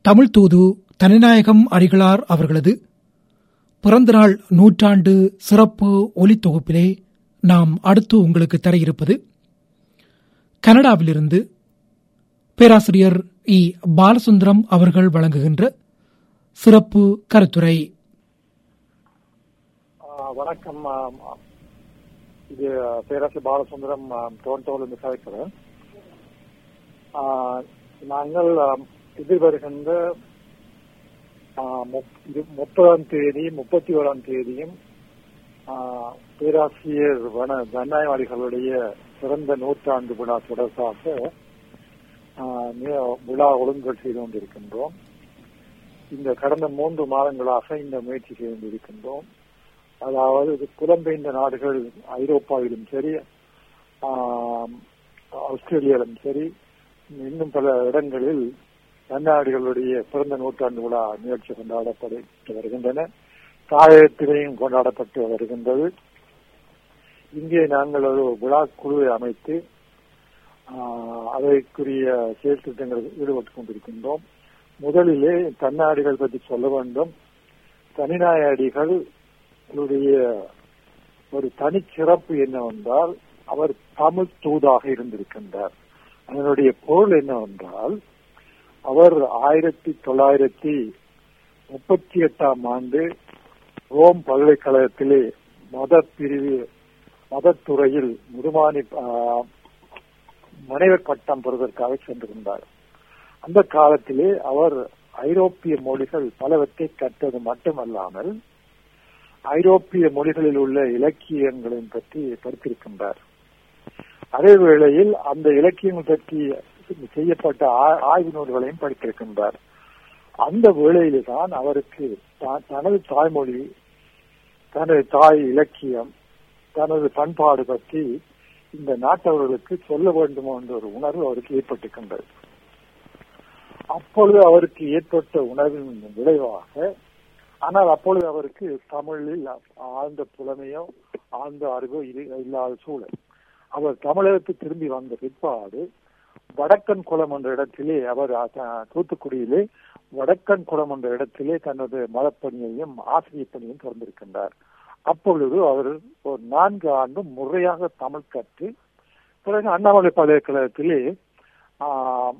தமிழ் தூது தனிநாயகம் அடிகளார் அவர்களது பிறந்தநாள் நூற்றாண்டு சிறப்பு ஒலித்தொகுப்பிலே நாம் அடுத்து உங்களுக்கு தர இருப்பது கனடாவிலிருந்து பேராசிரியர் இ பாலசுந்தரம் அவர்கள் வழங்குகின்ற சிறப்பு கருத்துரை ஆஹ் வணக்கம் ஆம், ஆம். இது பேராசிரியர் பாலசுந்தரம் டோரண்டோவிலிருந்து கலைக்கிறேன் ஆஹ், நாங்கள் ஆம், எதிர்வருகின்ற ஆஹ், முப்- இது முப்பதாம் தேதி முப்பத்தி ஓராம் தேதியும் ஆஹ், பேராசிரியர் வன ஜனநாயகவாதிகளுடைய சிறந்த நூற்றாண்டு விழா தொடர்பாக ஆஹ், நி- விழா ஒழுங்குகள் செய்து கொண்டிருக்கின்றோம் இந்த கடந்த மூன்று மாதங்களாக இந்த முயற்சி செய்து கொண்டிருக்கின்றோம் அதாவது இது புலம்பெயர்ந்த நாடுகள் ஐரோப்பாவிலும் சரி ஆம், ஆஸ்திரேலியாவிலும் சரி இன்னும் பல இடங்களில் தன்னாடுகளுடைய பிறந்த நூற்றாண்டு விழா நிகழ்ச்சி கொண்டாடப்பட்டு வருகின்றன தாயகத்திலேயும் கொண்டாடப்பட்டு வருகின்றது இங்கே நாங்கள் ஒரு விழா குழுவை அமைத்து ஆஹ், அதற்குரிய செயல் திட்டங்களில் ஈடுபட்டுக் கொண்டிருக்கின்றோம் முதலிலே தன்னாடிகள் பற்றி சொல்ல வேண்டும் தனிநாயடிகள் அவருடைய ஒரு தனிச்சிறப்பு என்னவென்றால் அவர் தமிழ் தூதாக இருந்திருக்கின்றார் அதனுடைய பொருள் என்னவென்றால் அவர் ஆயிரத்தி தொள்ளாயிரத்தி முப்பத்தி எட்டாம் ஆண்டு ரோம் பல்கலைக்கழகத்திலே மத பிரிவு மதத்துறையில் முதுமானி ஆஹ், முனைவர் பட்டம் பெறுவதற்காக சென்றிருந்தார் அந்த காலத்திலே அவர் ஐரோப்பிய மொழிகள் பலவற்றை கற்றது மட்டுமல்லாமல் ஐரோப்பிய மொழிகளில் உள்ள இலக்கியங்களையும் பற்றி படித்திருக்கின்றார் அதே வேளையில் அந்த இலக்கியங்கள் பற்றி செய்யப்பட்ட ஆ- ஆய்வு நூல்களையும் படித்திருக்கின்றார் அந்த வேளையிலே தான் அவருக்கு தான் தனது தாய்மொழி தனது தாய் இலக்கியம் தனது பண்பாடு பற்றி இந்த நாட்டவர்களுக்கு சொல்ல வேண்டும் என்ற ஒரு உணர்வு அவருக்கு ஏற்பட்டிருக்கின்றது அப்பொழுது அவருக்கு ஏற்பட்ட உணர்வின் விளைவாக ஆனால் அப்பொழுது அவருக்கு தமிழில் ஆழ்ந்த புலமையோ ஆழ்ந்த அறிவோ இரு- இல்லாத சூழல் அவர் தமிழகத்துக்கு திரும்பி வந்த பிற்பாடு வடக்கன் குளம் என்ற இடத்திலே அவர் அஹ், தூத்துக்குடியிலே வடக்கன் குளம் என்ற இடத்திலே தனது மதப்பணியையும் ஆசிரியர் பணியையும் திறந்திருக்கின்றார் அப்பொழுது அவர் ஒரு நான்கு ஆண்டு முறையாக தமிழ் கற்று பிறகு அண்ணாமலை பல்கலைக்கழகத்திலே ஆஹ்,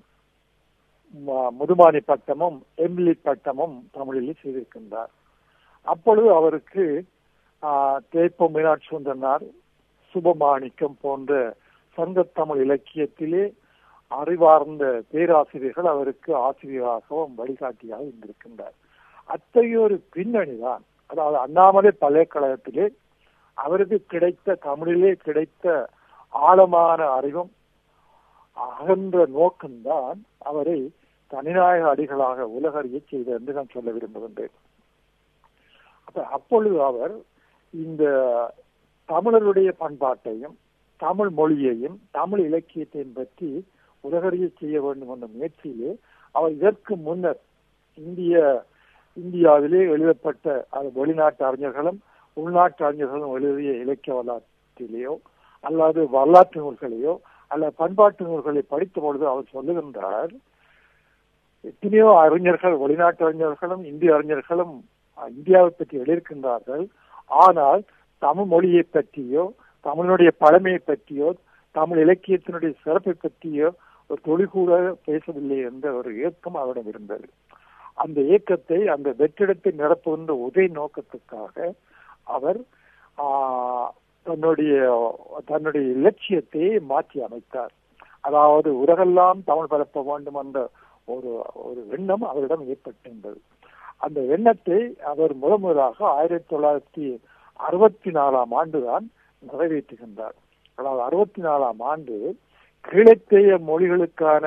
ம- முதுமானி பட்டமும் எம்லி பட்டமும் தமிழிலே செய்திருக்கின்றார் அப்பொழுது அவருக்கு ஆஹ், தேப்ப மீனாட்சி சுந்தரனார் சுபமாணிக்கம் போன்ற சங்கத்தமிழ் இலக்கியத்திலே அறிவார்ந்த பேராசிரியர்கள் அவருக்கு ஆசிரியராகவும் வழிகாட்டியாக இருந்திருக்கின்றார் அத்தகைய ஒரு பின்னணிதான் அதாவது அண்ணாமலை பல்கலைக்கழகத்திலே அவருக்கு கிடைத்த தமிழிலே கிடைத்த ஆழமான அறிவும் அகன்ற நோக்கம்தான் அவரை தனிநாயக அடிகளாக உலகறிய செய்தது என்று நான் சொல்ல விரும்புகின்றேன் அப்ப அப்பொழுது அவர் இந்த தமிழருடைய பண்பாட்டையும் தமிழ் மொழியையும் தமிழ் இலக்கியத்தையும் பற்றி உலகறிய செய்ய வேண்டும் என்ற முயற்சியிலே அவர் இதற்கு முன்னர் இந்திய இந்தியாவிலே எழுதப்பட்ட அது வெளிநாட்டு அறிஞர்களும் உள்நாட்டு அறிஞர்களும் எழுதிய இலக்கிய வரலாற்றிலேயோ அல்லது வரலாற்று நூல்களையோ அல்ல பண்பாட்டு நூல்களை படித்த பொழுது அவர் சொல்லுகின்றார் எத்தனையோ அறிஞர்கள் வெளிநாட்டு அறிஞர்களும் இந்திய அறிஞர்களும் அஹ், இந்தியாவை பற்றி எழுதியிருக்கின்றார்கள் ஆனால் தமிழ் மொழியை பற்றியோ தமிழுடைய பழமையை பற்றியோ தமிழ் இலக்கியத்தினுடைய சிறப்பை பற்றியோ ஒரு துளி கூட பேசவில்லை என்ற ஒரு ஏக்கம் அவரிடம் இருந்தது அந்த ஏக்கத்தை அந்த வெற்றிடத்தை நிரப்புகின்ற ஒரே நோக்கத்துக்காக அவர் ஆஹ், தன்னுடைய தன்னுடைய இலட்சியத்தை மாற்றி அமைத்தார் அதாவது உலகெல்லாம் தமிழ் பரப்ப வேண்டும் என்ற ஒரு ஒரு எண்ணம் அவரிடம் ஏற்பட்டிருந்தது அந்த எண்ணத்தை அவர் முதன் முதலாக ஆயிரத்தி தொள்ளாயிரத்தி அறுபத்தி நாலாம் ஆண்டுதான் நிறைவேற்றுகின்றார் அதாவது அறுபத்தி நாலாம் ஆண்டு கிழத்தேய மொழிகளுக்கான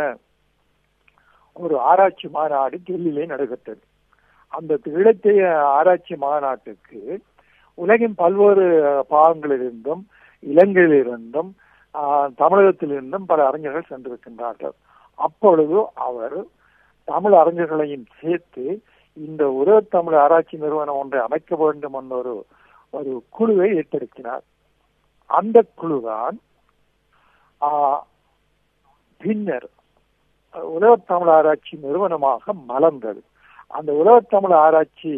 ஒரு ஆராய்ச்சி மாநாடு டெல்லியிலே நடைபெற்றது அந்த கிழத்தேய ஆராய்ச்சி மாநாட்டுக்கு உலகின் பல்வேறு பாகங்களிலிருந்தும் இலங்கையிலிருந்தும் ஆஹ், தமிழகத்திலிருந்தும் பல அறிஞர்கள் சென்றிருக்கின்றார்கள் அப்பொழுது அவர் தமிழ் அறிஞர்களையும் சேர்த்து இந்த உலக தமிழ் ஆராய்ச்சி நிறுவனம் ஒன்றை அமைக்க வேண்டும் என்ற ஒரு ஒரு குழுவை ஏற்படுத்தினார் அந்த குழுதான் ஆஹ், பின்னர் உலகத் தமிழ் ஆராய்ச்சி நிறுவனமாக மலர்ந்தது அந்த உலகத் தமிழ் ஆராய்ச்சி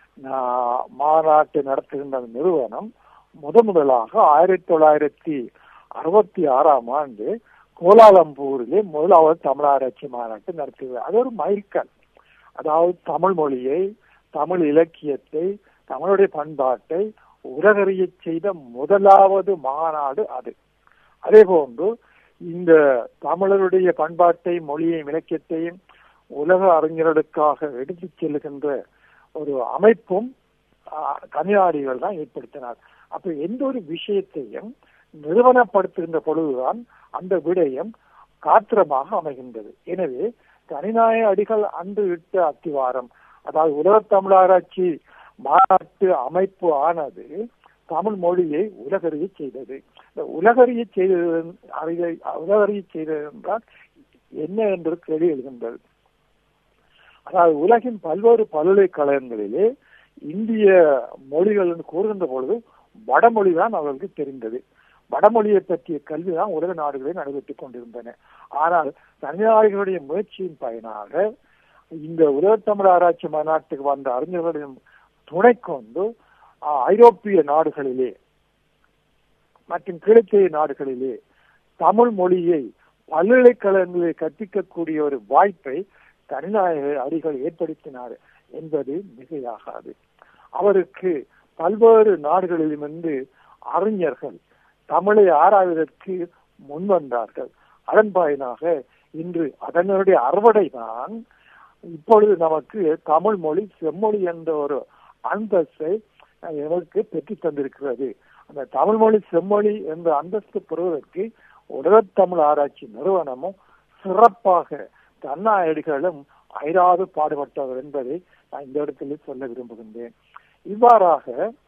மாநாட்டு நடத்துகின்ற நிறுவனம் முத முதலாக ஆயிரத்தி தொள்ளாயிரத்தி அறுபத்தி ஆறாம் ஆண்டு கோலாலம்பூரிலே முதலாவது தமிழ் ஆராய்ச்சி மாநாட்டு நடத்தியது அது ஒரு மைல்கல் அதாவது தமிழ் மொழியை தமிழ் இலக்கியத்தை தமிழுடைய பண்பாட்டை உலகறிய செய்த முதலாவது மாநாடு அது அதே போன்று இந்த தமிழருடைய பண்பாட்டை மொழியையும் இலக்கியத்தையும் உலக அறிஞர்களுக்காக எடுத்துச் செல்லுகின்ற ஒரு அமைப்பும் கன்னியாடிகள் தான் ஏற்படுத்தினார் அப்ப எந்த ஒரு விஷயத்தையும் நிறுவனப்படுத்துகின்ற பொழுதுதான் அந்த விடயம் காத்திரமாக அமைகின்றது எனவே தனிநாய அடிகள் அன்று இட்ட அத்திவாரம் அதாவது உலக தமிழாராய்ச்சி மாநாட்டு அமைப்பு ஆனது தமிழ் மொழியை உலகறிய செய்தது இந்த உலகறிய செய்தது அறிவை உலகறிய செய்தது என்றால் என்ன என்று கேள்வி எழுகின்றது அதாவது உலகின் பல்வேறு பல்கலைக்கழகங்களிலே இந்திய மொழிகள் என்று கூறுகின்ற பொழுது வடமொழி தான் அவர்களுக்கு தெரிந்தது வடமொழியை பற்றிய கல்வி தான் உலக நாடுகளில் நடைபெற்றுக் கொண்டிருந்தன ஆனால் தனிநாடுகளுடைய முயற்சியின் பயனாக இந்த உலக தமிழ் ஆராய்ச்சி மாநாட்டுக்கு வந்த அறிஞர்களின் துணை கொண்டு ஐரோப்பிய நாடுகளிலே மற்றும் கிழக்கிய நாடுகளிலே தமிழ் மொழியை பல்கலைக்கழகங்களில் கற்பிக்கக்கூடிய ஒரு வாய்ப்பை தனிநாயக அடிகள் ஏற்படுத்தினார் என்பது மிகையாகாது அவருக்கு பல்வேறு நாடுகளிலுமிருந்து அறிஞர்கள் தமிழை ஆராய்வதற்கு முன்வந்தார்கள் அதன் பயனாக இன்று அதனுடைய அறுவடை தான் இப்பொழுது நமக்கு தமிழ் மொழி செம்மொழி என்ற ஒரு அந்தஸ்தை எனக்கு பெற்று தந்திருக்கிறது அந்த தமிழ் மொழி செம்மொழி என்ற அந்தஸ்து பெறுவதற்கு உலகத் தமிழ் ஆராய்ச்சி நிறுவனமும் சிறப்பாக தன்னாயடிகளும் அயராது பாடுபட்டவர் என்பதை நான் இந்த இடத்தில் சொல்ல விரும்புகின்றேன் இவ்வாறாக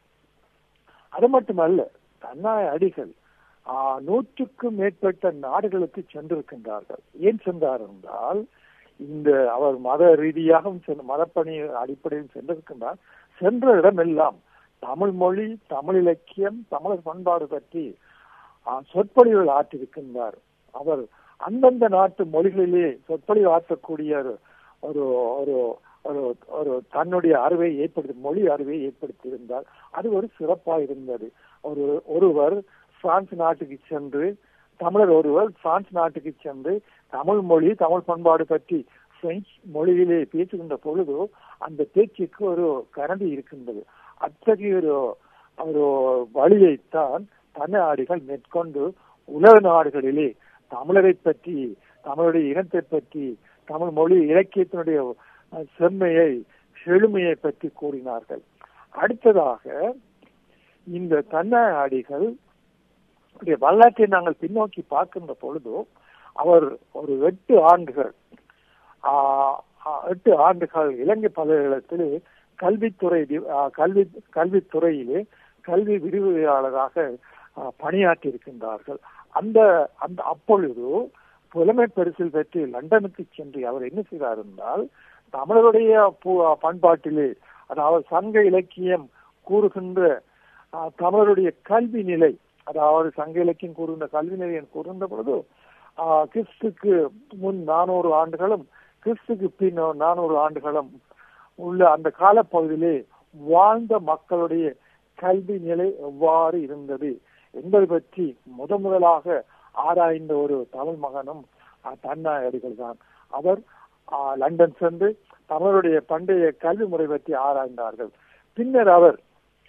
அது மட்டுமல்ல தன்னாய அடிகள் நூற்றுக்கும் மேற்பட்ட நாடுகளுக்கு சென்றிருக்கின்றார்கள் ஏன் சென்றார் என்றால் இந்த அவர் மத ரீதியாகவும் மதப்பணி அடிப்படையில் சென்றிருக்கின்றார் சென்ற இடமெல்லாம் தமிழ் மொழி தமிழ் இலக்கியம் தமிழர் பண்பாடு பற்றி சொற்பொழிவுகள் ஆற்றிருக்கின்றார் அவர் அந்தந்த நாட்டு மொழிகளிலே சொற்பொழிவு ஆற்றக்கூடிய ஒரு ஒரு ஒரு ஒரு தன்னுடைய அறிவை ஏற்படுத்தி மொழி அறிவை ஏற்படுத்தியிருந்தார் அது ஒரு சிறப்பாக இருந்தது ஒரு ஒருவர் பிரான்ஸ் நாட்டுக்கு சென்று தமிழர் ஒருவர் பிரான்ஸ் நாட்டுக்கு சென்று தமிழ் மொழி தமிழ் பண்பாடு பற்றி பிரெஞ்சு மொழியிலே பேசுகின்ற பொழுது அந்த பேச்சுக்கு ஒரு கரண்டி இருக்கின்றது அத்தகைய ஒரு ஒரு வழியைத்தான் தன்னாடிகள் மேற்கொண்டு உலக நாடுகளிலே தமிழரை பற்றி தமிழுடைய இனத்தை பற்றி தமிழ் மொழி இலக்கியத்தினுடைய செம்மையை செழுமையை பற்றி கூறினார்கள் அடுத்ததாக இந்த தன்னாடிகள் வரலாற்றை நாங்கள் பின்னோக்கி பார்க்கின்ற பொழுது அவர் ஒரு எட்டு ஆண்டுகள் எட்டு ஆண்டுகள் இலங்கை பல்கலைக்கழகத்தில் கல்வித்துறை கல்வி கல்வித்துறையிலே கல்வி விரிவுரையாளராக பணியாற்றி இருக்கின்றார்கள் அந்த அந்த அப்பொழுது புலமை பரிசில் பெற்று லண்டனுக்கு சென்று அவர் என்ன செய்தார் என்றால் தமிழருடைய பண்பாட்டிலே அதாவது சங்க இலக்கியம் கூறுகின்ற தமிழருடைய கல்வி நிலை அதாவது சங்க இலக்கியம் கூறுகின்ற கல்வி நிலை கூறுகின்ற பொழுது கிறிஸ்துக்கு முன் நானூறு ஆண்டுகளும் கிறிஸ்துக்கு பின் நானூறு ஆண்டுகளும் உள்ள அந்த காலப்பகுதியிலே வாழ்ந்த மக்களுடைய கல்வி நிலை எவ்வாறு இருந்தது என்பது பற்றி முத முதலாக ஆராய்ந்த ஒரு தமிழ் மகனும் தன்னாயடிகள் தான் அவர் லண்டன் சென்று தமிழருடைய பண்டைய கல்வி முறை பற்றி ஆராய்ந்தார்கள் பின்னர் அவர்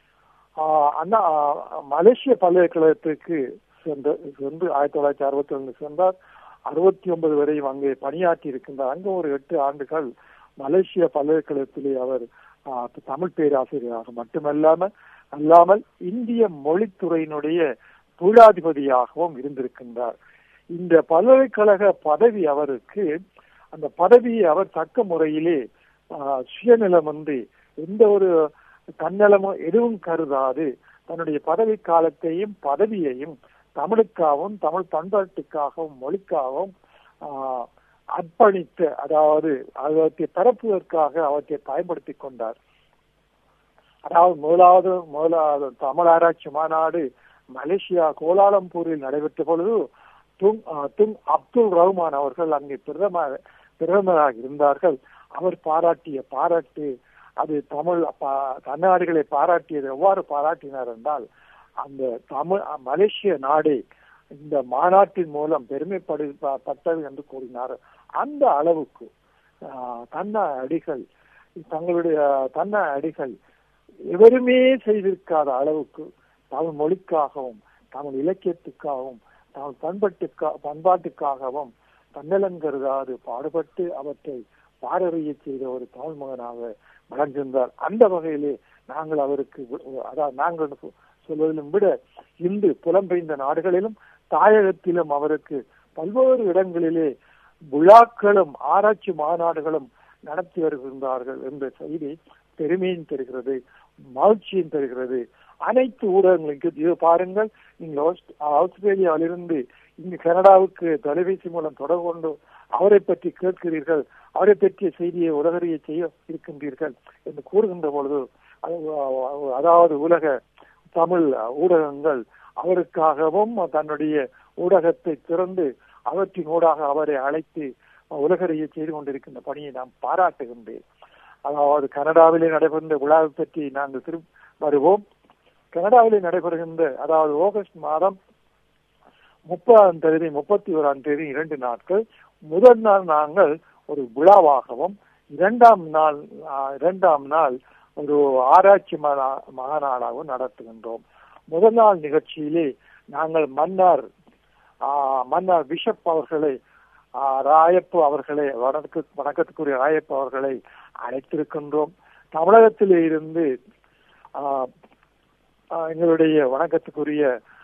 அண்ணா மலேசிய பல்கலைக்கழகத்துக்கு சென்று சென்று ஆயிரத்தி தொள்ளாயிரத்தி அறுபத்தி ஒன்று சென்றார் அறுபத்தி ஒன்பது வரையும் அங்கே பணியாற்றி இருக்கின்றார் அங்கு ஒரு எட்டு ஆண்டுகள் மலேசிய பல்கலைக்கழகத்திலே அவர் தமிழ் பேராசிரியராக மட்டுமல்லாமல் அல்லாமல் இந்திய மொழித்துறையினுடைய தொழிலாதிபதியாகவும் இருந்திருக்கின்றார் இந்த பல்கலைக்கழக பதவி அவருக்கு அந்த பதவியை அவர் தக்க முறையிலே சுயநலமின்றி எந்த ஒரு தன்னலமும் எதுவும் கருதாது தன்னுடைய பதவி காலத்தையும் பதவியையும் தமிழுக்காகவும் தமிழ் பண்பாட்டுக்காகவும் மொழிக்காகவும் அர்ப்பணித்து அதாவது அவற்றை பரப்புவதற்காக அவற்றை பயன்படுத்தி கொண்டார் அதாவது முதலாவது முதலாவது தமிழ் ஆராய்ச்சி மாநாடு மலேசியா கோலாலம்பூரில் நடைபெற்ற பொழுது துங் துங் அப்துல் ரஹ்மான் அவர்கள் அங்கே பிரதமர் பிரதமராக இருந்தார்கள் அவர் பாராட்டிய பாராட்டு அது தமிழ் கர்நாடிகளை பாராட்டியது எவ்வாறு பாராட்டினார் என்றால் அந்த தமிழ் மலேசிய நாடு இந்த மாநாட்டின் மூலம் பெருமைப்பட்டது என்று கூறினார் அந்த அளவுக்கு தன்ன அடிகள் தங்களுடைய தன்ன அடிகள் எவருமே செய்திருக்காத அளவுக்கு தமிழ் மொழிக்காகவும் தமிழ் இலக்கியத்துக்காகவும் தமிழ் பண்பாட்டுக்கா பண்பாட்டுக்காகவும் தன்னலங்கருதாது பாடுபட்டு அவற்றை பாரறிய செய்த ஒரு தமிழ் மகனாக வளர்ந்திருந்தார் அந்த வகையிலே நாங்கள் அவருக்கு அதாவது நாங்கள் சொல்வதிலும் விட இன்று புலம்பெய்ந்த நாடுகளிலும் தாயகத்திலும் அவருக்கு பல்வேறு இடங்களிலே விழாக்களும் ஆராய்ச்சி மாநாடுகளும் நடத்தி வருகின்றார்கள் என்ற செய்தி பெருமையும் தருகிறது மகிழ்ச்சியும் தருகிறது அனைத்து ஊடகங்களுக்கு இது பாருங்கள் நீங்கள் ஆஸ்திரேலியாவிலிருந்து இங்கு கனடாவுக்கு தொலைபேசி மூலம் தொடர்பு கொண்டு அவரை பற்றி கேட்கிறீர்கள் அவரை பற்றிய செய்தியை உலகறிய செய்ய இருக்கின்றீர்கள் என்று கூறுகின்ற பொழுது அதாவது உலக தமிழ் ஊடகங்கள் அவருக்காகவும் தன்னுடைய ஊடகத்தை திறந்து அவற்றின் ஊடாக அவரை அழைத்து உலகறிய செய்து கொண்டிருக்கின்ற பணியை நாம் பாராட்டுகின்றேன் அதாவது கனடாவிலே நடைபெறுகின்ற விழாவை பற்றி நாங்கள் திரு வருவோம் கனடாவிலே நடைபெறுகின்ற அதாவது ஆகஸ்ட் மாதம் முப்பதாம் தேதி முப்பத்தி ஓராம் தேதி இரண்டு நாட்கள் முதல் நாள் நாங்கள் ஒரு விழாவாகவும் இரண்டாம் நாள் இரண்டாம் நாள் ஒரு ஆராய்ச்சி மாநாடாகவும் நடத்துகின்றோம் முதல் நாள் நிகழ்ச்சியிலே நாங்கள் மன்னார் மன்னார் பிஷப் அவர்களை ராயப்பு அவர்களை வணக்க வணக்கத்துக்குரிய ராயப்பு அவர்களை அழைத்திருக்கின்றோம் தமிழகத்திலே இருந்து எங்களுடைய வணக்கத்துக்குரிய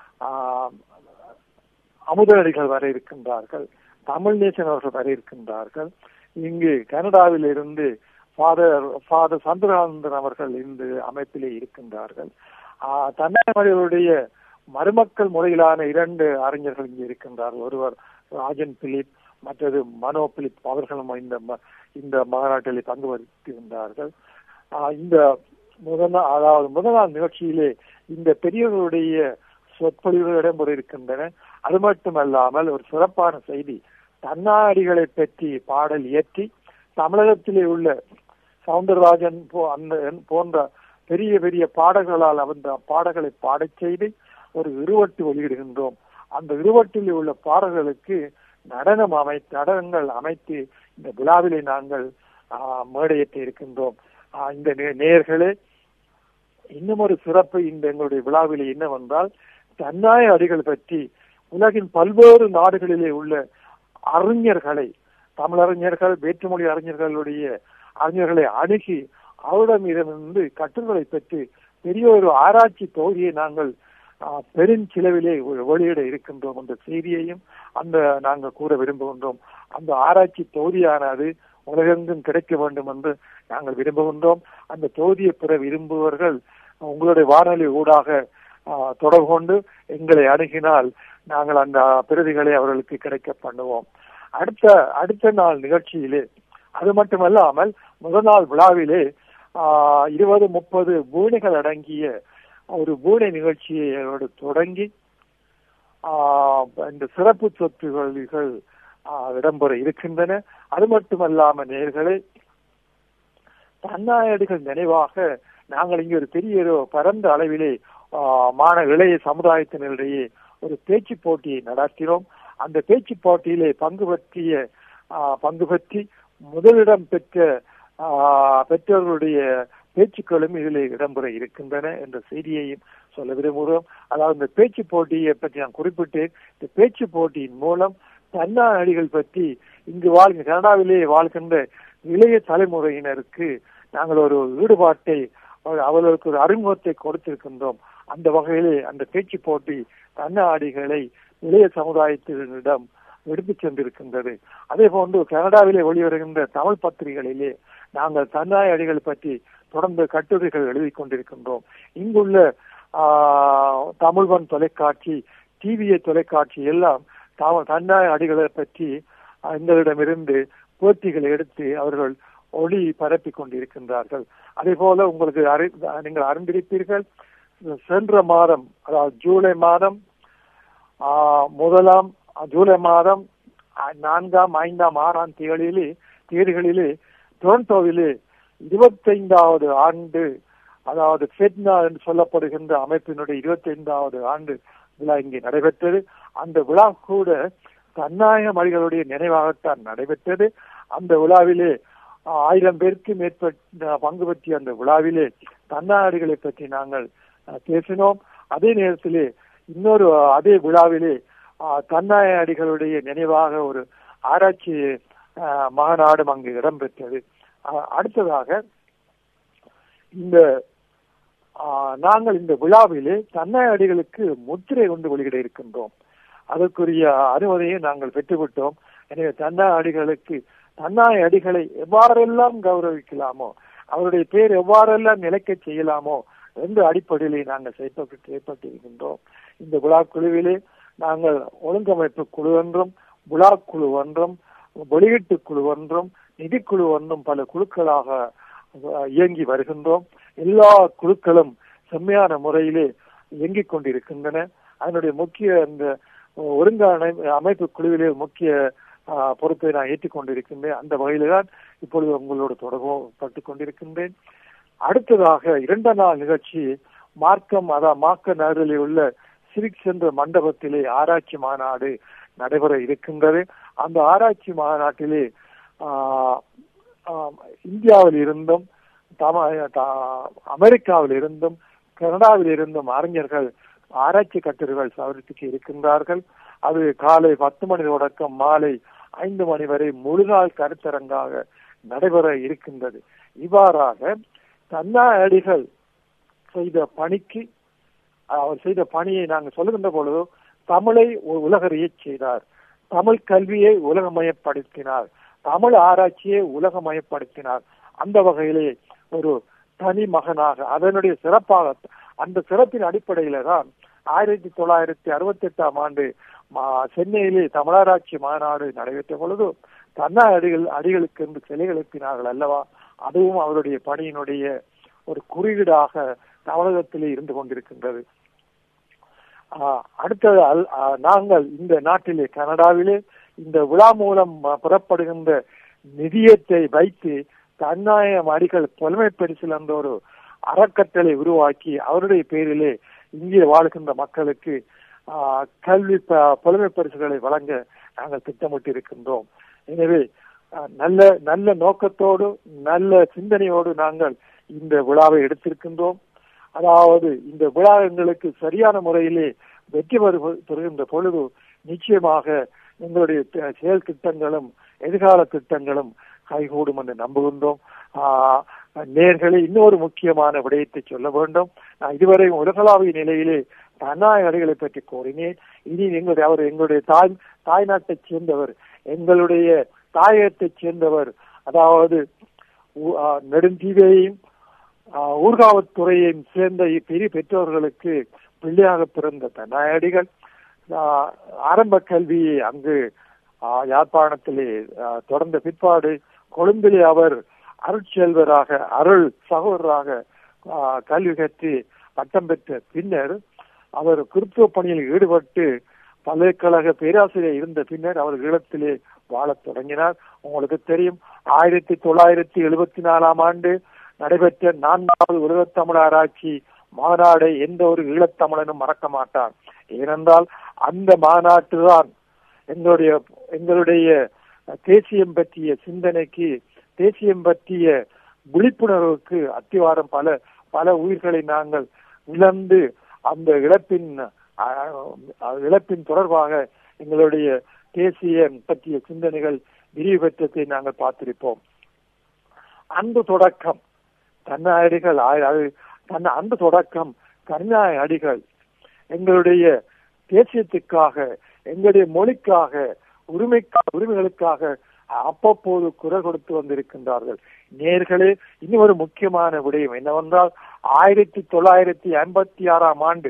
அமுதநடிகள் வர இருக்கின்றார்கள் தமிழ் நேசன் அவர்கள் வர இருக்கின்றார்கள் இங்கு கனடாவில் இருந்து ஃபாதர் ஃபாதர் சந்திரகானந்தன் அவர்கள் இந்த அமைப்பிலே இருக்கின்றார்கள் தன்னாமரையுடைய மருமக்கள் முறையிலான இரண்டு அறிஞர்கள் இங்கே இருக்கின்றார்கள் ஒருவர் ராஜன் பிலிப் மற்றது மனோ பிலிப் அவர்களும் இந்த இந்த மாநாட்டில் பங்கு வகித்திருந்தார்கள் இந்த முதல் நாள் அதாவது முதல் நாள் நிகழ்ச்சியிலே இந்த பெரியவர்களுடைய சொற்பொழிவுகள் இடம்பெற இருக்கின்றன அது மட்டுமல்லாமல் ஒரு சிறப்பான செய்தி தன்னாடிகளை பற்றி பாடல் இயற்றி தமிழகத்திலே உள்ள சவுந்தரராஜன் அந்த போன்ற பெரிய பெரிய பாடல்களால் அந்த பாடல்களை பாடச் செய்து ஒரு இருவட்டு வெளியிடுகின்றோம் அந்த இருவட்டில் உள்ள பாடல்களுக்கு நடனம் அமை நடனங்கள் அமைத்து இந்த விழாவிலே நாங்கள் மேடையேற்ற இருக்கின்றோம் இந்த நேர்களே இன்னும் ஒரு சிறப்பு இந்த எங்களுடைய விழாவிலே என்னவென்றால் தன்னாய அடிகள் பற்றி உலகின் பல்வேறு நாடுகளிலே உள்ள அறிஞர்களை தமிழறிஞர்கள் வேற்றுமொழி அறிஞர்களுடைய அறிஞர்களை அணுகி அவரிடமிருந்து கட்டுரைகளை பெற்று பெரிய ஒரு ஆராய்ச்சி தொகுதியை நாங்கள் பெருஞ்சிலவிலே வெளியிட இருக்கின்றோம் என்ற செய்தியையும் அந்த நாங்கள் கூற விரும்புகின்றோம் அந்த ஆராய்ச்சி தொகுதியானது உலகெங்கும் கிடைக்க வேண்டும் என்று நாங்கள் விரும்புகின்றோம் அந்த தொகுதியை பெற விரும்புபவர்கள் உங்களுடைய வானொலி ஊடாக தொடர்பு கொண்டு எங்களை அணுகினால் நாங்கள் அந்த பிரதிகளை அவர்களுக்கு கிடைக்க பண்ணுவோம் அடுத்த அடுத்த நாள் நிகழ்ச்சியிலே அது மட்டுமல்லாமல் முதல் நாள் விழாவிலே இருபது முப்பது பூனைகள் அடங்கிய ஒரு பூனை நிகழ்ச்சியோடு தொடங்கி இந்த சிறப்பு சொத்துகள் இடம்பெற இருக்கின்றன அது மட்டுமல்லாம நேர்களை தன்னாயடிகள் நினைவாக நாங்கள் இங்கே ஒரு பெரிய பரந்த அளவிலே மாணவ இளைய சமுதாயத்தினரிடையே ஒரு பேச்சு போட்டியை நடத்தினோம் அந்த பேச்சு போட்டியிலே பங்கு பற்றிய பங்கு பற்றி முதலிடம் பெற்ற பெற்றோர்களுடைய பேச்சுக்களும் இதில் இடம்பெற இருக்கின்றன என்ற செய்தியையும் சொல்ல விரும்புகிறோம் அதாவது இந்த பேச்சு போட்டியை பற்றி நான் குறிப்பிட்டேன் இந்த பேச்சு போட்டியின் மூலம் தன்னாடிகள் பற்றி இங்கு வாழ்கிற கனடாவிலே வாழ்கின்ற இளைய தலைமுறையினருக்கு நாங்கள் ஒரு ஈடுபாட்டை அவர்களுக்கு ஒரு அறிமுகத்தை கொடுத்திருக்கின்றோம் அந்த வகையிலே அந்த பேச்சு போட்டி தன்னாடிகளை இளைய சமுதாயத்தினரிடம் எடுத்துச் சென்றிருக்கின்றது அதே போன்று கனடாவிலே வெளிவருகின்ற தமிழ் பத்திரிகைகளிலே நாங்கள் தன்னாய் அடிகள் பற்றி தொடர்ந்து கட்டுரைகள் எழுதி கொண்டிருக்கின்றோம் இங்குள்ள தமிழ்வன் தொலைக்காட்சி டிவிஏ தொலைக்காட்சி எல்லாம் தன்னாய் அடிகளை பற்றி எங்களிடமிருந்து போட்டிகளை எடுத்து அவர்கள் ஒளி பரப்பி கொண்டிருக்கின்றார்கள் அதே போல உங்களுக்கு அறி நீங்கள் அறிந்திருப்பீர்கள் சென்ற மாதம் அதாவது ஜூலை மாதம் முதலாம் ஜூலை மாதம் நான்காம் ஐந்தாம் ஆறாம் தேதிகளிலே தேதிகளிலே டொரண்டோவிலே இருபத்தைந்தாவது ஆண்டு அதாவது ஃபெட்னா என்று சொல்லப்படுகின்ற அமைப்பினுடைய இருபத்தி ஐந்தாவது ஆண்டு விழா இங்கே நடைபெற்றது அந்த விழா கூட தன்னாய மொழிகளுடைய நினைவாகத்தான் நடைபெற்றது அந்த விழாவிலே ஆயிரம் பேருக்கு மேற்பட்ட பங்கு பற்றிய அந்த விழாவிலே தன்னாடிகளை பற்றி நாங்கள் பேசினோம் அதே நேரத்திலே இன்னொரு அதே விழாவிலே தன்னாய அடிகளுடைய நினைவாக ஒரு ஆராய்ச்சி மாநாடும் அங்கு இடம்பெற்றது அடுத்ததாக இந்த நாங்கள் இந்த விழாவிலே தன்னாய அடிகளுக்கு முத்திரை கொண்டு வெளியிட இருக்கின்றோம் அதற்குரிய அனுமதியை நாங்கள் பெற்றுவிட்டோம் எனவே தன்னாய அடிகளுக்கு தன்னாய அடிகளை எவ்வாறெல்லாம் கௌரவிக்கலாமோ அவருடைய பேர் எவ்வாறெல்லாம் நிலைக்க செய்யலாமோ என்ற அடிப்படையிலே நாங்கள் செயற்பட்டு செயற்பட்டிருக்கின்றோம் இந்த விழா குழுவிலே நாங்கள் ஒழுங்கமைப்பு குழு என்றும் விழா குழு ஒன்றும் வெளியீட்டு குழு ஒன்றும் நிதிக்குழு ஒன்றும் பல குழுக்களாக இயங்கி வருகின்றோம் எல்லா குழுக்களும் செம்மையான முறையிலே இயங்கிக் கொண்டிருக்கின்றன அதனுடைய முக்கிய இந்த ஒருங்காணை அமைப்பு குழுவிலே முக்கிய பொறுப்பை நான் ஏற்றுக்கொண்டிருக்கின்றேன் அந்த வகையில தான் இப்பொழுது உங்களோடு தொடர்பு பட்டு கொண்டிருக்கின்றேன் அடுத்ததாக இரண்டாம் நாள் நிகழ்ச்சி மார்க்கம் அதான் மார்க்க நகரில் உள்ள சிரிக்ஸ் என்ற மண்டபத்திலே ஆராய்ச்சி மாநாடு நடைபெற இருக்கின்றது அந்த ஆராய்ச்சி மாநாட்டிலே இந்தியாவில் இருந்தும் அமெரிக்காவில் இருந்தும் கனடாவில் இருந்தும் அறிஞர்கள் ஆராய்ச்சி கட்டுரைகள் சவரித்துக்கு இருக்கின்றார்கள் அது காலை பத்து மணி தொடக்கம் மாலை ஐந்து மணி வரை முழுநாள் கருத்தரங்காக நடைபெற இருக்கின்றது இவ்வாறாக தன்னாடிகள் செய்த பணிக்கு அவர் செய்த பணியை நாங்கள் சொல்லுகின்ற பொழுது தமிழை உலகறிய செய்தார் தமிழ் கல்வியை உலகமயப்படுத்தினார் தமிழ் ஆராய்ச்சியை உலகமயப்படுத்தினார் அந்த வகையிலே ஒரு தனி மகனாக அதனுடைய சிறப்பாக அந்த சிறப்பின் அடிப்படையில தான் ஆயிரத்தி தொள்ளாயிரத்தி அறுபத்தி எட்டாம் ஆண்டு சென்னையிலே தமிழராட்சி மாநாடு நடைபெற்ற பொழுது தன்னா அடிகள் அடிகளுக்கு என்று சிலை எழுப்பினார்கள் அல்லவா அதுவும் அவருடைய பணியினுடைய ஒரு குறியீடாக தமிழகத்திலே இருந்து கொண்டிருக்கின்றது அடுத்தது நாங்கள் இந்த நாட்டிலே கனடாவிலே இந்த விழா மூலம் புறப்படுகின்ற நிதியத்தை வைத்து தன்னாயம் அடிகள் புலமை பரிசில் என்ற ஒரு அறக்கட்டளை உருவாக்கி அவருடைய பேரிலே இங்கே வாழ்கின்ற மக்களுக்கு கல்வி புலமை பரிசுகளை வழங்க நாங்கள் திட்டமிட்டு இருக்கின்றோம் எனவே நல்ல நல்ல நோக்கத்தோடு நல்ல சிந்தனையோடு நாங்கள் இந்த விழாவை எடுத்திருக்கின்றோம் அதாவது இந்த விழா எங்களுக்கு சரியான முறையிலே வெற்றி பெறுகின்ற பொழுது நிச்சயமாக எங்களுடைய செயல் திட்டங்களும் எதிர்கால திட்டங்களும் கைகூடும் என்று நம்புகின்றோம் நேர்களை இன்னொரு முக்கியமான விடயத்தை சொல்ல வேண்டும் நான் இதுவரை உலகளாவிய நிலையிலே தன்னாயடிகளை பற்றி கோரினேன் இனி எங்களுடைய அவர் எங்களுடைய தாய் தாய்நாட்டைச் சேர்ந்தவர் எங்களுடைய தாயகத்தைச் சேர்ந்தவர் அதாவது நெடுந்தீவையும் ஊர்காவத்துறையையும் சேர்ந்த பெரிய பெற்றோர்களுக்கு பிள்ளையாக பிறந்த தன்னாயடிகள் ஆரம்ப கல்வியை அங்கு யாழ்ப்பாணத்திலே தொடர்ந்த பிற்பாடு கொழும்பிலே அவர் அருட்செல்வராக அருள் சகோதரராக கல்வி கற்று பட்டம் பெற்ற பின்னர் அவர் கிறிஸ்துவ பணியில் ஈடுபட்டு பல்கலைக்கழக பேராசிரியர் இருந்த பின்னர் அவர் ஈழத்திலே வாழத் தொடங்கினார் உங்களுக்கு தெரியும் ஆயிரத்தி தொள்ளாயிரத்தி எழுபத்தி நாலாம் ஆண்டு நடைபெற்ற நான்காவது உலகத்தமிழ் ஆராய்ச்சி மாநாடை எந்த ஒரு ஈழத்தமிழனும் மறக்க மாட்டார் ஏனென்றால் அந்த மாநாட்டு தான் எங்களுடைய எங்களுடைய தேசியம் பற்றிய சிந்தனைக்கு தேசியம் பற்றிய விழிப்புணர்வுக்கு அத்திவாரம் பல பல உயிர்களை நாங்கள் இழந்து அந்த இழப்பின் இழப்பின் தொடர்பாக எங்களுடைய தேசிய பற்றிய சிந்தனைகள் விரிவு பெற்றதை நாங்கள் பார்த்திருப்போம் அந்த தொடக்கம் தன்னாயடிகள் தன் அந்த தொடக்கம் கருணாய அடிகள் எங்களுடைய தேசியத்துக்காக எங்களுடைய மொழிக்காக உரிமைக்கா உரிமைகளுக்காக அவ்வப்போது குரல் கொடுத்து வந்திருக்கின்றார்கள் நேர்களே இன்னும் ஒரு முக்கியமான விடயம் என்னவென்றால் ஆயிரத்தி தொள்ளாயிரத்தி ஐம்பத்தி ஆறாம் ஆண்டு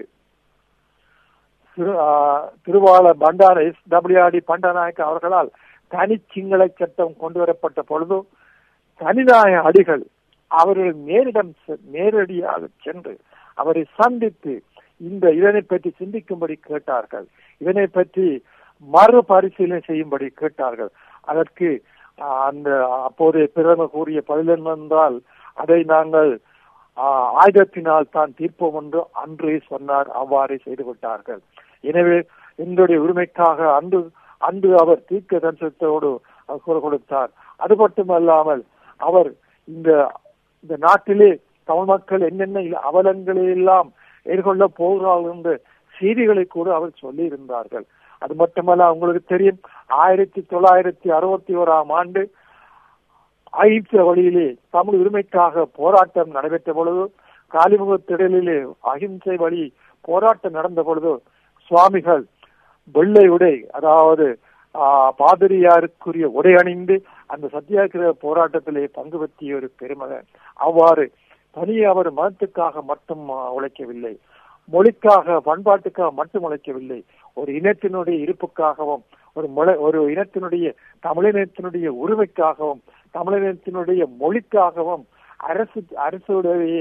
திருவாள பண்டார எஸ் டபிள்யூஆர்டி பண்டநாயக்க அவர்களால் தனி சிங்கள சட்டம் கொண்டு வரப்பட்ட பொழுது தனிநாய அடிகள் அவர்கள் நேரிடம் நேரடியாக சென்று அவரை சந்தித்து இந்த இதனை பற்றி சிந்திக்கும்படி கேட்டார்கள் இதனை பற்றி மறுபரிசீலனை செய்யும்படி கேட்டார்கள் அதற்கு அந்த அப்போதைய பிரதமர் கூறிய பதில் என்னவென்றால் அதை நாங்கள் ஆயுதத்தினால் தான் தீர்ப்போம் என்று அன்றே சொன்னார் அவ்வாறே செய்து விட்டார்கள் எனவே எங்களுடைய உரிமைக்காக அன்று அன்று அவர் தீர்க்க தரிசனத்தோடு குரல் கொடுத்தார் அது மட்டுமல்லாமல் அவர் இந்த இந்த நாட்டிலே தமிழ் மக்கள் என்னென்ன அவலங்களை எல்லாம் எதிர்கொள்ள போகிறார்கள் என்ற செய்திகளை கூட அவர் சொல்லி இருந்தார்கள் அது மட்டுமல்ல உங்களுக்கு தெரியும் ஆயிரத்தி தொள்ளாயிரத்தி அறுபத்தி ஓராம் ஆண்டு அகிம்சை வழியிலே தமிழ் உரிமைக்காக போராட்டம் நடைபெற்ற பொழுது காலிமுக திடலிலே அகிம்சை வழி போராட்டம் நடந்த பொழுது சுவாமிகள் வெள்ளை உடை அதாவது பாதிரியாருக்குரிய உடை அணிந்து அந்த சத்தியாகிரக போராட்டத்திலே பங்கு பற்றிய ஒரு பெருமகன் அவ்வாறு தனியே அவர் மதத்துக்காக மட்டும் உழைக்கவில்லை மொழிக்காக பண்பாட்டுக்காக மட்டும் உழைக்கவில்லை ஒரு இனத்தினுடைய இருப்புக்காகவும் ஒரு மொழி ஒரு இனத்தினுடைய தமிழினத்தினுடைய உரிமைக்காகவும் தமிழினத்தினுடைய மொழிக்காகவும் அரசு அரசுடைய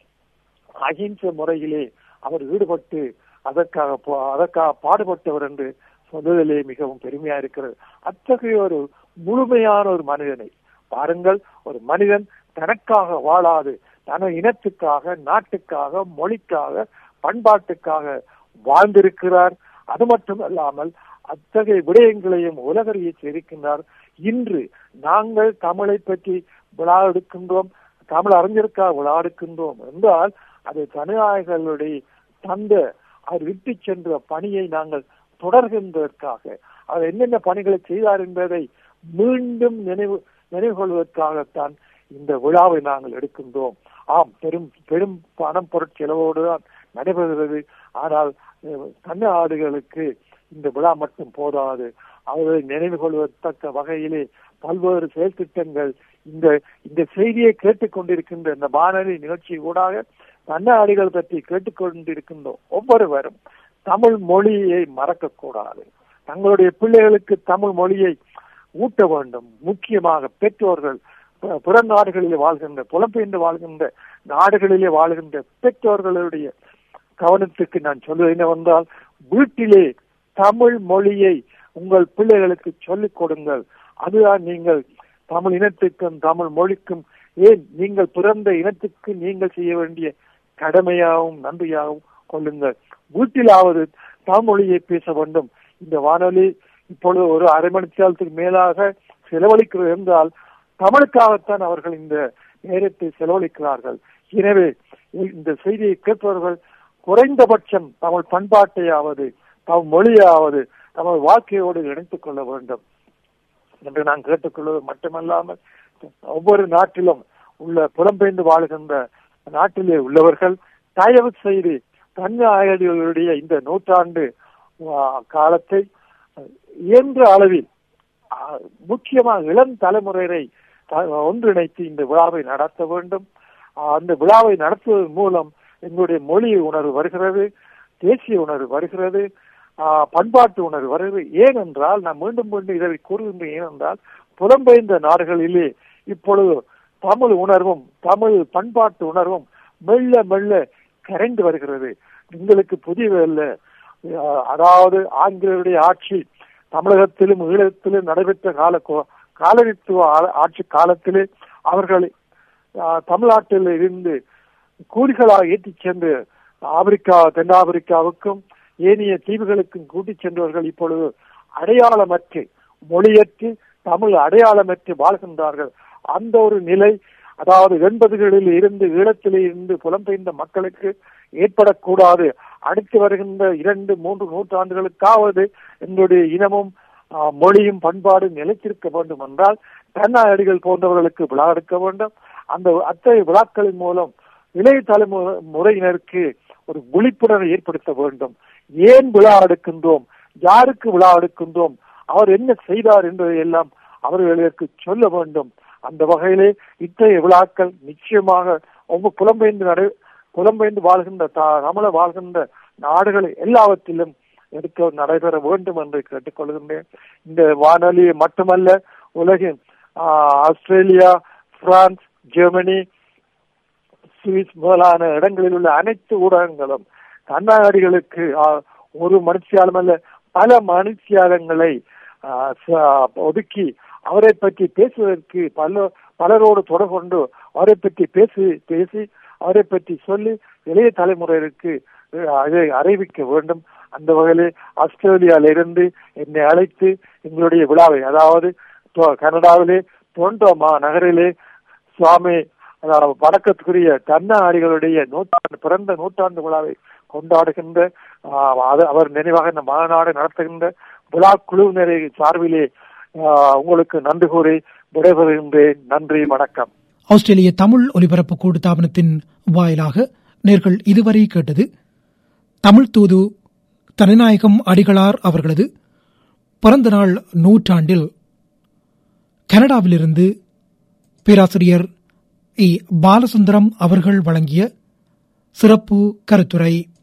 அகிம்சை முறையிலே அவர் ஈடுபட்டு அதற்காக அதற்காக பாடுபட்டவர் என்று சொல்வதிலே மிகவும் பெருமையா இருக்கிறது அத்தகைய ஒரு முழுமையான ஒரு மனிதனை பாருங்கள் ஒரு மனிதன் தனக்காக வாழாது தன இனத்துக்காக நாட்டுக்காக மொழிக்காக பண்பாட்டுக்காக வாழ்ந்திருக்கிறார் அது மட்டும் அல்லாமல் அத்தகைய விடயங்களையும் உலகறிய செய்திருக்கின்றார் இன்று நாங்கள் தமிழை பற்றி விழா எடுக்கின்றோம் தமிழ் அறிஞருக்காக விழா எடுக்கின்றோம் என்றால் அது ஜனநாயகர்களுடைய தந்த அவர் விட்டு சென்ற பணியை நாங்கள் தொடர்கின்றதற்காக அவர் என்னென்ன பணிகளை செய்தார் என்பதை மீண்டும் நினைவு நினைவு கொள்வதற்காகத்தான் இந்த விழாவை நாங்கள் எடுக்கின்றோம் ஆம் பெரும் பெரும் பணம் பொருட்செலவோடு தான் நடைபெறுகிறது ஆனால் தமிழ்நாடுகளுக்கு இந்த விழா மட்டும் போதாது அவர்களை நினைவு கொள்வதற்க வகையிலே பல்வேறு செயல் திட்டங்கள் இந்த இந்த செய்தியை கேட்டுக்கொண்டிருக்கின்ற இந்த வானொலி நிகழ்ச்சி ஊடாக தன்னாடிகள் பற்றி கேட்டுக்கொண்டிருக்கின்ற ஒவ்வொருவரும் தமிழ் மொழியை மறக்கக்கூடாது தங்களுடைய பிள்ளைகளுக்கு தமிழ் மொழியை ஊட்ட வேண்டும் முக்கியமாக பெற்றோர்கள் புற நாடுகளிலே வாழ்கின்ற புலம்பெயர்ந்து வாழ்கின்ற நாடுகளிலே வாழ்கின்ற பெற்றோர்களுடைய கவனத்துக்கு நான் சொல்வது என்னவென்றால் வீட்டிலே தமிழ் மொழியை உங்கள் பிள்ளைகளுக்கு சொல்லிக் கொடுங்கள் அதுதான் நீங்கள் தமிழ் இனத்துக்கும் தமிழ் மொழிக்கும் ஏன் நீங்கள் பிறந்த இனத்துக்கு நீங்கள் செய்ய வேண்டிய கடமையாகவும் நன்றியாகவும் கொள்ளுங்கள் வீட்டிலாவது தமிழ் மொழியை பேச வேண்டும் இந்த வானொலி இப்பொழுது ஒரு அரை மணி நேரத்துக்கு மேலாக செலவழிக்கிறது என்றால் தமிழுக்காகத்தான் அவர்கள் இந்த நேரத்தை செலவழிக்கிறார்கள் எனவே இந்த செய்தியை கேட்பவர்கள் குறைந்தபட்சம் தமிழ் பண்பாட்டையாவது தமிழ் மொழியாவது தமிழ் வாழ்க்கையோடு இணைத்துக் கொள்ள வேண்டும் என்று நான் கேட்டுக்கொள்வது மட்டுமல்லாமல் ஒவ்வொரு நாட்டிலும் உள்ள புலம்பெயர்ந்து வாழ்கின்ற நாட்டிலே உள்ளவர்கள் தயவு செய்து தன்னாயடிகளுடைய இந்த நூற்றாண்டு காலத்தை இயன்ற அளவில் முக்கியமாக இளம் தலைமுறையை ஒன்றிணைத்து இந்த விழாவை நடத்த வேண்டும் அந்த விழாவை நடத்துவதன் மூலம் எங்களுடைய மொழி உணர்வு வருகிறது தேசிய உணர்வு வருகிறது பண்பாட்டு உணர்வு வருகிறது ஏனென்றால் நான் மீண்டும் மீண்டும் இதை கூறுகின்றேன் ஏனென்றால் புலம்பெயர்ந்த நாடுகளிலே இப்பொழுது தமிழ் உணர்வும் தமிழ் பண்பாட்டு உணர்வும் மெல்ல மெல்ல கரைந்து வருகிறது எங்களுக்கு புதியதல்ல அதாவது ஆங்கிலேயருடைய ஆட்சி தமிழகத்திலும் ஈழத்திலும் நடைபெற்ற கால காலனித்துவ ஆட்சி காலத்திலே அவர்கள் தமிழ்நாட்டில் இருந்து கூலிகளாக ஏற்றிச் சென்று ஆப்பிரிக்கா தென்னாப்பிரிக்காவுக்கும் ஏனைய தீவுகளுக்கும் கூட்டிச் சென்றவர்கள் இப்பொழுது அடையாளமற்று மொழியற்று தமிழ் அடையாளமற்று வாழ்கின்றார்கள் அந்த ஒரு நிலை அதாவது எண்பதுகளில் இருந்து ஈழத்திலே இருந்து புலம்பெயர்ந்த மக்களுக்கு ஏற்படக்கூடாது அடுத்து வருகின்ற இரண்டு மூன்று நூற்றாண்டுகளுக்காவது எங்களுடைய இனமும் மொழியும் பண்பாடும் நிலைத்திருக்க வேண்டும் என்றால் தன்னாடிகள் போன்றவர்களுக்கு விழா எடுக்க வேண்டும் அந்த அத்தகைய விழாக்களின் மூலம் இளைய தலைமுறையினருக்கு ஒரு விழிப்புணர்வை ஏற்படுத்த வேண்டும் ஏன் விழா எடுக்கின்றோம் யாருக்கு விழா எடுக்கின்றோம் அவர் என்ன செய்தார் என்பதை எல்லாம் அவர்களுக்கு சொல்ல வேண்டும் அந்த வகையிலே இத்தகைய விழாக்கள் நிச்சயமாக ஒவ்வொரு புலம்பெயர்ந்து நடை புலம்பெயர்ந்து வாழ்கின்ற தமிழ வாழ்கின்ற நாடுகள் எல்லாவற்றிலும் எடுக்க நடைபெற வேண்டும் என்று கேட்டுக்கொள்கின்றேன் இந்த வானொலி மட்டுமல்ல உலகின் ஆஸ்திரேலியா பிரான்ஸ் ஜெர்மனி சுவிஸ் முதலான இடங்களில் உள்ள அனைத்து ஊடகங்களும் கண்ணாடிகளுக்கு ஒரு மனுஷியாலும் அல்ல பல மனுஷியாரங்களை ஒதுக்கி அவரை பற்றி பேசுவதற்கு பல பலரோடு தொடர்பு கொண்டு அவரை பற்றி பேசி பேசி அவரை பற்றி சொல்லி இளைய தலைமுறையிற்கு அதை அறிவிக்க வேண்டும் அந்த வகையில் ஆஸ்திரேலியாவில இருந்து என்னை அழைத்து எங்களுடைய விழாவை அதாவது கனடாவிலே டொரண்டோ நகரிலே சுவாமி வணக்கத்துக்குரிய தன்னாடிகளுடைய நூற்றாண்டு பிறந்த நூற்றாண்டு விழாவை கொண்டாடுகின்ற அவர் நினைவாக இந்த மாநாடு நடத்துகின்ற விழா குழுவினரை சார்பிலே உங்களுக்கு நன்றி கூறி விடைபெறுகின்றேன் நன்றி வணக்கம் ஆஸ்திரேலிய தமிழ் ஒலிபரப்பு கூட்டுத்தாபனத்தின் வாயிலாக நேர்கள் இதுவரை கேட்டது தமிழ் தூது தனிநாயகம் அடிகளார் அவர்களது பிறந்த நாள் நூற்றாண்டில் கனடாவிலிருந்து பேராசிரியர் இ பாலசுந்தரம் அவர்கள் வழங்கிய சிறப்பு கருத்துரை